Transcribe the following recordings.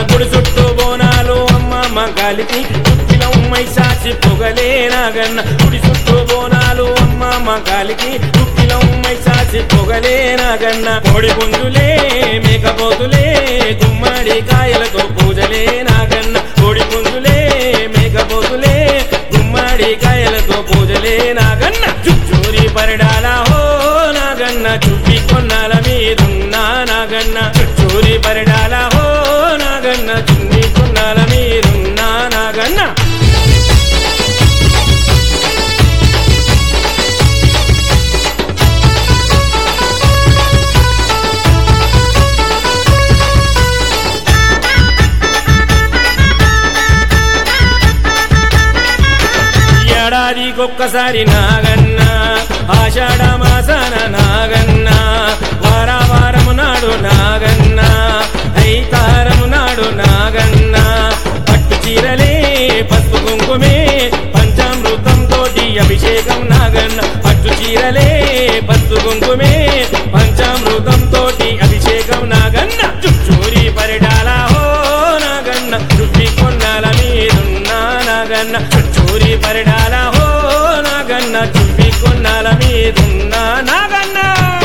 గుడి చుట్టూ బోనాలు అమ్మమ్మ గాలికి చుట్టిలో మైసాచి పొగలే నాగన్న గుడి చుట్టూ బోనాలు అమ్మమ్మ గాలికి చుట్టిలో మైసాచి పొగలే నాగన్న కోడి పుంజులే మేకపోతులే గుమ్మడి కాయలతో పూజలే నాగన్న కోడి పుంజులే మేకపోతులే గుమ్మడి కాయలతో పూజలే నాగన్న చుట్టూరి పరిడాల హో నాగన్న చుప్పి కొన్నాల మీదున్నా నాగన్న చుట్టూరి పరిడాల హో నాగన్న చున్ని కొన్నాల మీరున్నా నాగన్న ఏడాదికొక్కసారి నాగన్న ఆషాఢ మాసాన నాగన్న వార వారము నాడు నాగన్న ఐతారము నాడు నాగన్న పట్టు చీరలే పసుపు కుంకుమే పంచామృతం తోటి అభిషేకం నాగన్న పట్టు చీరలే పసుపు కుంకుమే పంచామృతం తోటి అభిషేకం నాగన్న చుట్టూరి పరిడాల హో నాగన్న చుట్టి కొన్నాల మీరున్నా నాగన్న చుట్టూరి పరిడాల హో నాగన్న చుట్టి కొన్నాల మీరున్నా నాగన్న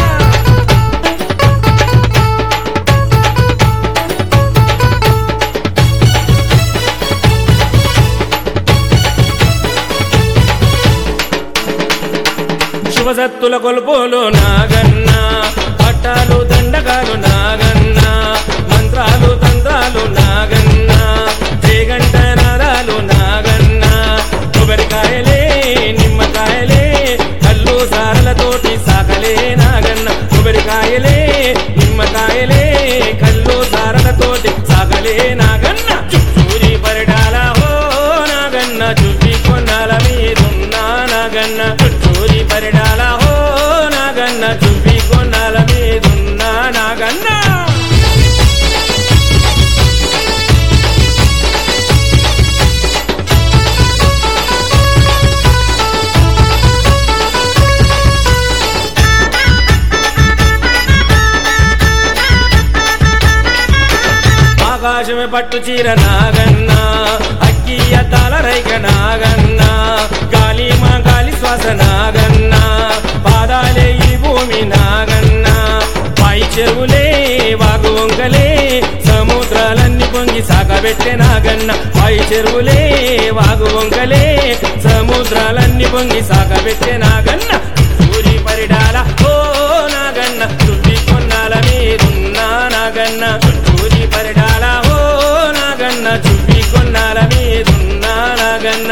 శుభసత్తుల కొలుపులు నాగన్న పట్టాలు దండకాలు నాగన్న మంత్రాలు తంత్రాలు నాగన్న చేగంట నాదాలు నాగన్న కొబ్బరికాయలే నిమ్మకాయలే కల్లు సారలతోటి సాకలే నాగన్న కొబ్బరికాయలే నిమ్మకాయలే కల్లు సారలతోటి సాకలే నాగన్న చుట్టూరి పరిడాల హో నాగన్న చుట్టి కొన్నాల మీరున్నా నాగన్న చుట్టూరి పరిడాల హో నాగన్న చుప్పి కొన్నాల మీదున్నా నాగన్న ఆకాశమే పట్టు చీర నాగన్న అక్కియ తాళ రైక నాగన్న గాలి మా గాలి శ్వాస నాగన్న పాదాలే ఈ భూమి నాగన్న పై చెరువులే వాగు వంకలే సముద్రాలన్నీ పొంగి సాగబెట్టే నాగన్న పై చెరువులే వాగు వంకలే సముద్రాలన్నీ పొంగి సాగబెట్టే నాగన్న సూరి పరిడాల ఓ నాగన్న చుట్టి కొన్నాల మీరున్నా నాగన్న చుట్టూరి పరిడాల ఓ నాగన్న చుట్టి కొన్నాల మీరున్నా నాగన్న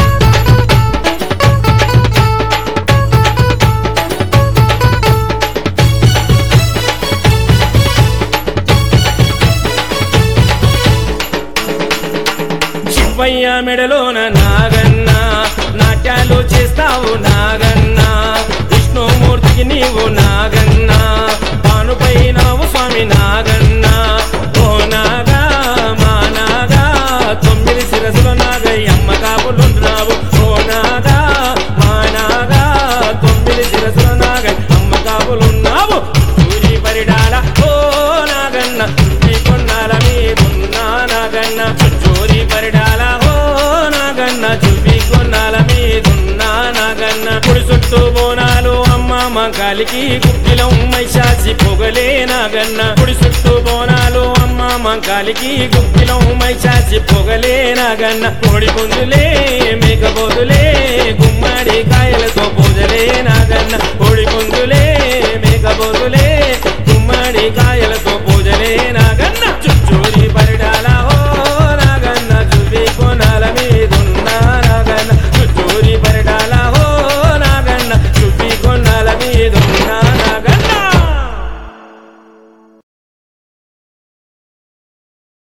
శివయ్య మెడలోన నాగన్న నాట్యాలు చేస్తావు నాగన్న విష్ణుమూర్తికి నీవు నాగన్న పానుపై నావు స్వామి నాగన్న ఓ నాగా మా నాగా తొమ్మిది శిరసుల నాగయ్యమ్మ కాపులున్నావు ఓ నాగా మా నాగా తొమ్మిది శిరసుల నాగయ్యమ్మ కాపులున్నావు సూరి పరిడాల ఓ నాగన్న చుట్టి కొన్నాల మీరున్నా నాగన్న చుట్టూరి పరిడాల ఓ నాగన్న చుప్పి కొన్నాల మీదున్నా నాగన్న కుడి చుట్టూ బోనాలు అమ్మ మా కాలికి గుప్పిలం మైశాసి పొగలే నాగన్న కుడి చుట్టూ బోనాలు అమ్మ మా కాలికి గుప్పిలం మైశాసి పొగలే నాగన్న కోడి పుంజులే మేకపోతులే గుమ్మడి కాయలతో పూజలే నాగన్న కోడి పుంజులే మేకపోతులే గుమ్మడి కాయలతో పూజలే నాగన్న చుట్టూరి